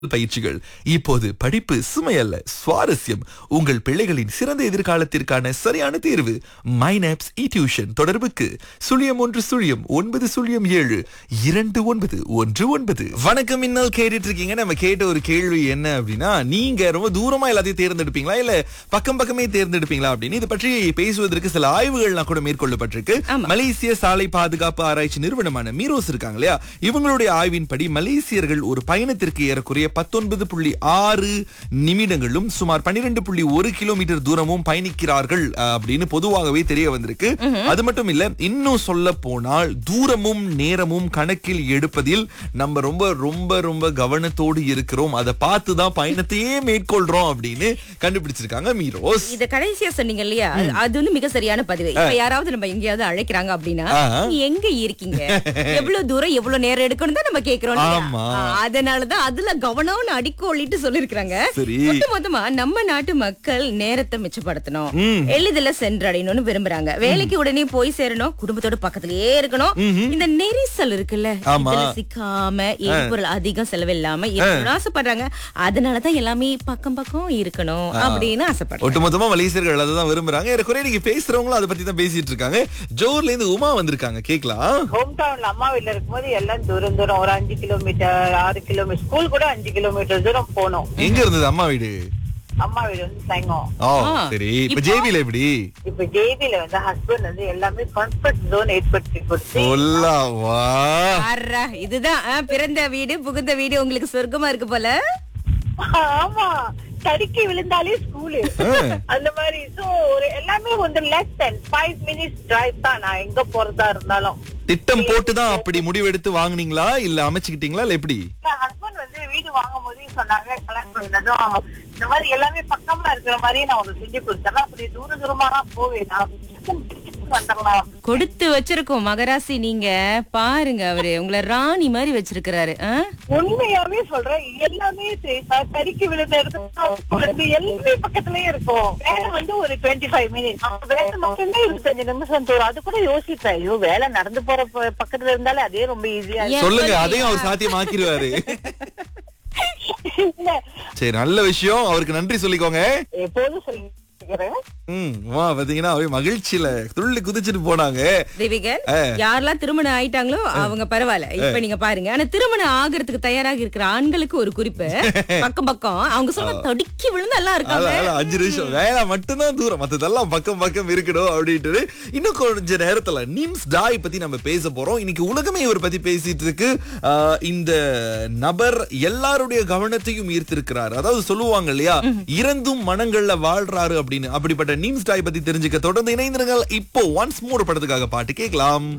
பயிற்சிகள் இப்போது படிப்பு சுமையல்ல சுவாரஸ்யம் உங்கள் பிள்ளைகளின் சிறந்த எதிர்காலத்திற்கான சரியான தேர்வு மைனாப்ஸ் இ டியூஷன் தொடர்புக்கு சுழியம் ஒன்று சுழியம் ஒன்பது சுழியம் ஏழு இரண்டு ஒன்பது ஒன்று ஒன்பது வணக்கம் இன்னல் கேட்டுட்டு இருக்கீங்க நம்ம கேட்ட ஒரு கேள்வி என்ன அப்படின்னா நீங்க ரொம்ப தூரமா எல்லாத்தையும் தேர்ந்தெடுப்பீங்களா இல்ல பக்கம் பக்கமே தேர்ந்தெடுப்பீங்களா அப்படின்னு இது பற்றி பேசுவதற்கு சில ஆய்வுகள்லாம் கூட மேற்கொள்ளப்பட்டிருக்கு ஆமா. மலேசிய சாலை பாதுகாப்பு ஆராய்ச்சி நிறுவனமான மீரோஸ் இருக்காங்க இல்லையா இவங்களுடைய ஆய்வின்படி மலேசியர்கள் ஒரு பயணத்திற்கு ஏறக்குறைய பத்தொன்பது புள்ளி ஆறு நிமிடங்களும் சுமார் பன்னிரெண்டு புள்ளி ஒரு கிலோமீட்டர் தூரமும் பயணிக்கிறார்கள் அஹ், அப்படின்னு பொதுவாகவே தெரிய வந்திருக்கு அது மட்டும் இல்ல இன்னும் சொல்ல போனால் தூரமும் நேரமும் கணக்கில் எடுப்பதில் நம்ம ரொம்ப ரொம்ப ரொம்ப கவனத்தோடு இருக்கிறோம் அதை பார்த்து தான் பயணத்தையே மேற்கொள்றோம் அப்படின்னு கண்டுபிடிச்சிருக்காங்க மீரோஸ் இத கடைசியா சொன்னீங்க இல்லையா அது- அது வந்து மிக சரியான பதிவு இப்ப யாராவது நம்ம எங்கேயாவது அழைக்கிறாங்க அப்படின்னா ஆ. நீ எங்க இருக்கீங்க எவ்வளவு தூரம் எவ்வளவு நேரம் எடுக்கணும் தான் நம்ம கேக்குறோம் இல்லையா? ஆமா. ஆ, அதனாலதான் அதுல கவனம்னு அடிக்கோலிட்டு சொல்லிருக்காங்க சரி. மொத்த மொத்தமா நம்ம நாட்டு மக்கள் நேரத்தை மிச்சப்படுத்தணும் ம். எளிதில் சென்றடையணும்னு விரும்புறாங்க வேலைக்கு உடனே போய் சேரணும் குடும்பத்தோட பக்கத்திலேயே இருக்கணும் இந்த நெரிசல் இருக்குல்ல ஆமா. இதுல சிக்காம எரிபொருள் அதிகம் செலவில்லாம இருக்கணும்னு ஆசைப்படுறாங்க அதனாலதான் எல்லாமே பக்கம் பக்கம் இருக்கணும் அப்படின்னு ஆசைப்படுறாங்க ஒட்டுமொத்தமா மலேசியர்கள் அதை தான் விரும்புறாங்க ஏறக்குறைய நீங்க பேசுறவங்களும் அதை பத்தி தான் பேசிட்டு இருக்காங்க ஜோர்ல இருந்து உமா வந்திருக்காங்க கேக்கலாம் ஹோம் டவுன்ல அம்மா வீட்ல இருக்கும்போது எல்லாம் தூரம் தூரம் ஒரு அஞ்சு கிலோமீட்டர் ஆறு கிலோமீட்டர் ஸ்கூல் கூட அஞ்சு கிலோமீட்டர் தூரம் போனோம் எங்க இருந்தது அம்மா வீடு அம்மா வீடு வந்து தங்கம் ஓ ஆ. சரி இப்ப ஜேபில எப்படி இப்ப ஜேபில வந்து ஹஸ்பண்ட் வந்து எல்லாமே கம்ஃபர்ட் ஜோன் ஏற்படுத்தி கொடுத்து சொல்லவா ஆர்ரா, இதுதான் ஆ, பிறந்த வீடு புகுந்த வீடு உங்களுக்கு சொர்க்கமா இருக்கு போல ஆமா தடுக்கி விழுந்தாலே ஸ்கூலு அந்த மாதிரி சோ ஒரு எல்லாமே வந்து less than five minutes drive தான் நான் எங்க போறதா இருந்தாலும் திட்டம் போட்டு தான் அப்படி முடிவெடுத்து வாங்குனீங்களா இல்ல அமைச்சுக்கிட்டீங்களா இல்ல எப்படி ஹஸ்பண்ட் வந்து வீடு வாங்கும் போதே சொன்னாங்க கல்யாணம் பண்ணதும் இந்த மாதிரி எல்லாமே பக்கமா இருக்கிற மாதிரி நான் உனக்கு செஞ்சு கொடுத்தேன் அப்படி தூர தூரமா தான் போவேன் நான் வந்துடலாம் கொடுத்து வச்சிருக்கோம் மகராசி நீங்க பாருங்க அவரு உங்களை ராணி மாதிரி வச்சிருக்கிறாரு ஆ? உண்மையாவே சொல்றேன் எல்லாமே தறிக்கு விழுந்த இடத்துல எல்லாமே பக்கத்துலயே இருக்கும் வேலை வந்து ஒரு டுவெண்ட்டி ஃபைவ் மினிட்ஸ் வேலை மட்டும்தான் இருபத்தஞ்சு நிமிஷம் தூரம் அது கூட யோசிப்பேன் ஐயோ வேலை நடந்து போற ப- பக்கத்துல இருந்தாலே அதே ரொம்ப ஈஸியா ஏன் சொல்லுங்க சொல்றீங்க? அதையும் அவர் சாத்தியமாக்கிடுவாரு இல்ல சரி நல்ல விஷயம் அவருக்கு நன்றி சொல்லிக்கோங்க எப்போதும் சொல்லிக்கிறேன் ம் வா பாத்தீங்கன்னா அவரே மகிழ்ச்சியில துள்ளி குதிச்சுட்டு போனாங்க தேவிகன் ஆ. யாரெல்லாம் திருமணம் ஆயிட்டாங்களோ அவங்க பரவாயில்ல இப்ப நீங்க பாருங்க ஆனா திருமணம் ஆகிறதுக்கு தயாராக இருக்கிற ஆண்களுக்கு ஒரு குறிப்பு பக்கம் பக்கம் அவங்க சொன்ன தடுக்கி விழுந்து எல்லாம் இருக்காங்க அதான், அதான், அஞ்சு நிமிஷம் வேலை மட்டும்தான் தூரம் மத்ததெல்லாம் பக்கம் பக்கம் இருக்கணும் அப்படின்ட்டு இன்னும் கொஞ்ச நேரத்துல நிம்ஸ் டாய் பத்தி நம்ம பேச போறோம் இன்னைக்கு உலகமே இவர் பத்தி பேசிட்டு இருக்கு ஆஹ், இந்த நபர் எல்லாருடைய கவனத்தையும் ஈர்த்திருக்கிறார் அதாவது சொல்லுவாங்க இல்லையா இறந்தும் மனங்கள்ல வாழ்றாரு அப்படின்னு அப்படிப்பட்ட நிம்ஸ் டாய் பத்தி தெரிஞ்சுக்க தொடர்ந்து இணைந்திருங்கள் இப்போ ஒன்ஸ் மோர் படத்துக்காக பாட்டு கேட்கலாம்